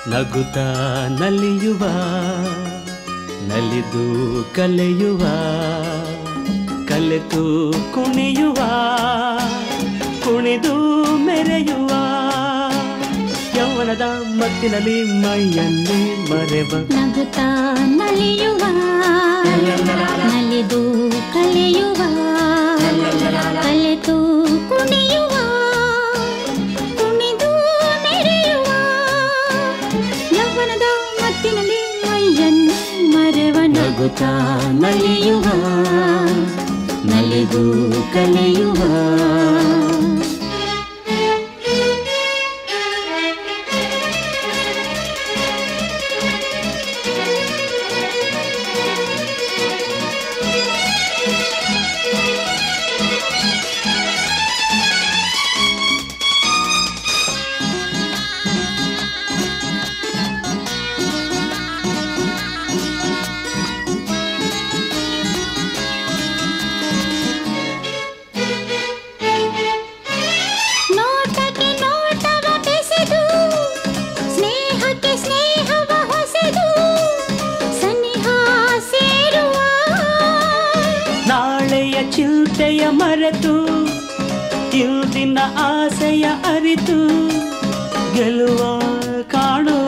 ನಗುತ್ತ ನಲಿಯುವ ನಲಿದು ಕಲೆಯುವ ಕಲೆತು ಕುಣಿಯುವ ಕುಣಿದು ಮೆರೆಯುವ ಯೌವನದ ಮತ್ತಿನಲ್ಲಿ ಮೈಯಲ್ಲಿ ಮರೆವ ನಗುತ್ತಾ ನಲಿಯುವ ನಲಿದು ಕಲಿಯುವ ಕಲೆತು ಕುಣಿಯುವ ಕುಣಿದು ಮೆರೆಯುವ ಯೌವನದ ಮತ್ತಿನಲ್ಲಿ ಮೈಯನ್ನು ಮರೆವ ನಗುತ್ತಾ ನಲಿಯುವ ನಲಿದು ಕಲಿಯುವ ನೋಟಕ್ಕೆ ನೋಟವ ಬೆಸೆದು ಸ್ನೇಹಕ್ಕೆ ಸ್ನೇಹವ ಹೊಸೆದು ಸನಿಹ ಸೇರುವ ನಾಳೆಯ ಚಿಂತೆಯ ಮರೆತು ಇಂದಿನ ಆಸೆಯ ಅರಿತು ಗೆಲುವ ಕಾಣುವ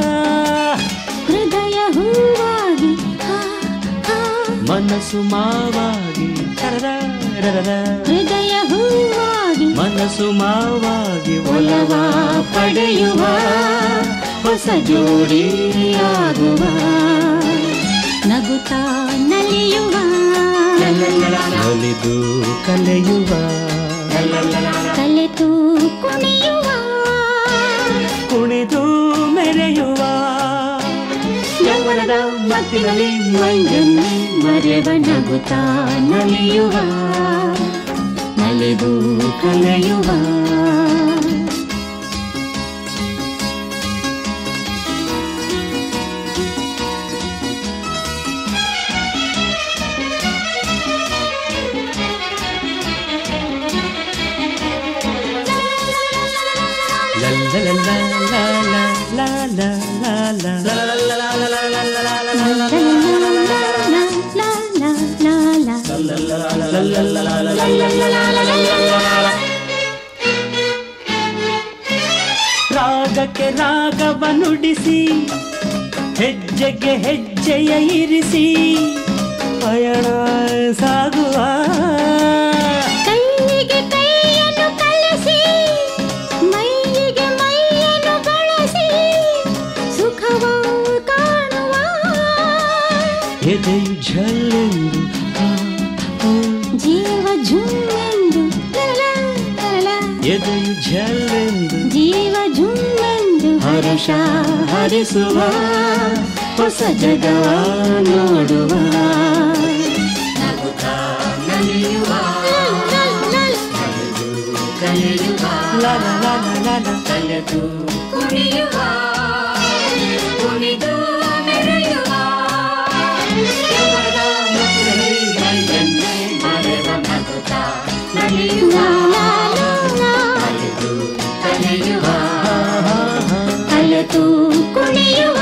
ಹೃದಯ ಹೂವಾಗಿ ಹಾ, ಹಾ. ಮನಸ್ಸು ಮಾವಾಗಿ ಟರರರರರ. ಹೃದಯ ಹೂವಾಗಿ ಮನಸ್ಸು ಮಾವಾಗಿ ಒಲವ ಪಡೆಯುವ ಹೊಸ ಜೋಡಿಯಾಗುವ ನಗುತ್ತಾ ನಲಿಯುವ ನಲಿದು ಕಲೆಯುವ ಕಲೆತು ಕುಣಿಯುವ ಕುಣಿದು ಮೆರೆಯುವ ಯೌವನದ ಮತ್ತಿನಲ್ಲಿ ಮೈಯಲ್ಲಿ ಮರೆವ ನಗುತ್ತಾ ನಲಿಯುವ ನಲಿದು ಕಲೆಯುವ La la la la la la la la la la la la ರಾಗಕ್ಕೆ ರಾಗವ ನುಡಿಸಿ ಹೆಜ್ಜೆಗೆ ಹೆಜ್ಜೆಯ ಇರಿಸಿ ಪಯಣ ಸಾಗುವ ಕೈಗೆ ಕೈಯನ್ನು ಕಲಸಿ ಮೈಯಿಗೆ ಮೈಯನ್ನು ಬಳಸಿ ಸುಖವ ಕಾಣುವ ಎದೆಯು ಝಲ್ಲೆಂದು ಆ, ಆ, ಜೀವ ಝುಮ್ಮೆಂದು ಲಲ, ಲಲ. ಎದೆಯು ಝಲ್ಲೆಂದು ಜೀವ ಝುಮ್ಮೆಂದು ಹರ್ಷ ಹರಿಸುವ ಹೊಸ ಜಗವ ನೋಡುವ ನಲಿಯುವ ಕಲಿಯುವ ಲಾ ಲಾ ಲಾ ಲಾ ಲಾ ಲಾ. ಕಲೆದು ಕುಣಿಯುವ ಕುಣಿದು ಮೆರೆಯುವ ಯೌವನದ ಮುಖದಲ್ಲಿ ಮೈಯನ್ನೇ ಮರೆವ ನಗುತ್ತಾ ನಲಿಯುವ ಕಲೆದು ಕಲಿಯುವ ಕಲೆತು ಕುಣಿಯುವ